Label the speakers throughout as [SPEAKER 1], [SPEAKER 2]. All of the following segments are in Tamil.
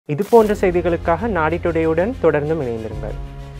[SPEAKER 1] இது போன்ற செய்திகளுக்காக நாடி டுடேயுடன் தொடர்ந்தும் இணைந்திருங்கள்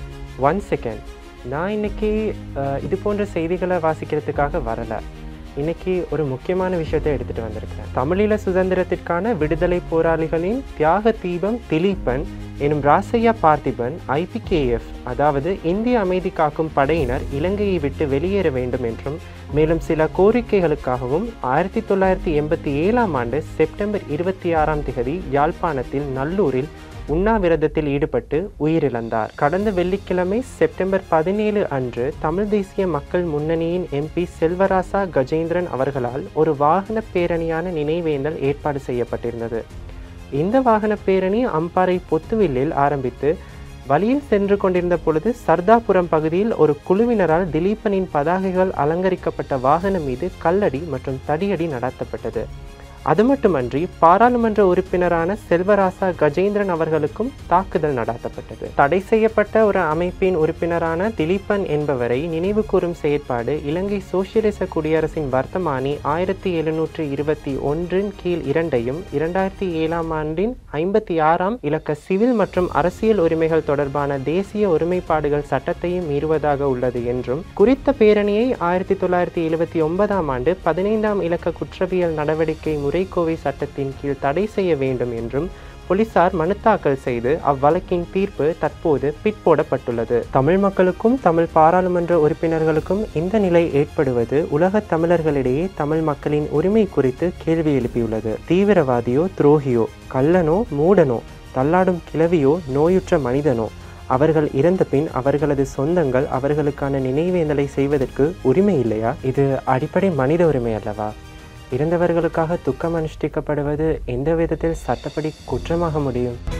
[SPEAKER 1] ஒன் செகண்ட் நான் இன்னைக்கு அஹ், இது போன்ற செய்திகளை வாசிக்கிறதுக்காக வரல இன்னைக்கு ஒரு முக்கியமான விஷயத்தை எடுத்துட்டு வந்திருக்கேன் தமிழீழ சுதந்திரத்திற்கான விடுதலை போராளிகளின் தியாக தீபம் திலீபன் எனும் ராசையா பார்த்திபன் ஐபிகேஎஃப் அதாவது இந்திய அமைதி காக்கும் படையினர் இலங்கையை விட்டு வெளியேற வேண்டும் என்றும் மேலும் சில கோரிக்கைகளுக்காகவும் ஆயிரத்தி தொள்ளாயிரத்தி எண்பத்தி ஏழாம் ஆண்டு செப்டம்பர் இருபத்தி ஆறாம் திகதி யாழ்ப்பாணத்தில் நல்லூரில் உண்ணாவிரதத்தில் ஈடுபட்டு உயிரிழந்தார் கடந்த வெள்ளிக்கிழமை செப்டம்பர் பதினேழு அன்று தமிழ் தேசிய மக்கள் முன்னணியின் எம்பி செல்வராசா கஜேந்திரன் அவர்களால் ஒரு வாகன பேரணியான நினைவேந்தல் ஏற்பாடு செய்யப்பட்டிருந்தது இந்த வாகன பேரணி அம்பாறை பொத்துவில்லில் ஆரம்பித்து வழியில் சென்று கொண்டிருந்த பொழுது சர்தாபுரம் பகுதியில் ஒரு குழுவினரால் திலீபனின் பதாகைகள் அலங்கரிக்கப்பட்ட வாகனம் மீது கல்லடி மற்றும் தடியடி நடத்தப்பட்டது அது மட்டுமன்றி பாராளுமன்ற உறுப்பினரான செல்வராசா கஜேந்திரன் அவர்களுக்கும் தாக்குதல் நடத்தப்பட்டது தடை செய்யப்பட்ட ஒரு அமைப்பின் உறுப்பினரான திலீபன் என்பவரை நினைவு கூறும் செயற்பாடு இலங்கை சோசியலிச குடியரசின் வர்த்தமானி ஆயிரத்தி எழுநூற்றி இருபத்தி ஒன்றின் கீழ் இரண்டையும் இரண்டாயிரத்தி ஏழாம் ஆண்டின் ஐம்பத்தி ஆறாம் இலக்க சிவில் மற்றும் அரசியல் உரிமைகள் தொடர்பான தேசிய ஒருமைப்பாடுகள் சட்டத்தையும் மீறுவதாக உள்ளது என்றும் குறித்த பேரணியை ஆயிரத்தி தொள்ளாயிரத்தி எழுபத்தி ஒன்பதாம் ஆண்டு பதினைந்தாம் இலக்க குற்றவியல் நடவடிக்கை முறைக்கோவை சட்டத்தின் கீழ் தடை செய்ய வேண்டும் என்றும் போலீசார் மனு தாக்கல் செய்து அவ்வழக்கின் தீர்ப்பு தற்போது பிற்போடப்பட்டுள்ளது தமிழ் மக்களுக்கும் தமிழ் பாராளுமன்ற உறுப்பினர்களுக்கும் இந்த நிலை ஏற்படுவது உலகத் தமிழர்களிடையே தமிழ் மக்களின் உரிமை குறித்து கேள்வி எழுப்பியுள்ளது தீவிரவாதியோ துரோகியோ கள்ளனோ மூடனோ தள்ளாடும் கிழவியோ நோயுற்ற மனிதனோ அவர்கள் இறந்த பின் அவர்களது சொந்தங்கள் அவர்களுக்கான நினைவேந்தலை செய்வதற்கு உரிமை இல்லையா இது அடிப்படை மனித உரிமை அல்லவா இறந்தவர்களுக்காக துக்கம் அனுஷ்டிக்கப்படுவது எந்த விதத்தில் சட்டப்படி குற்றமாக முடியும்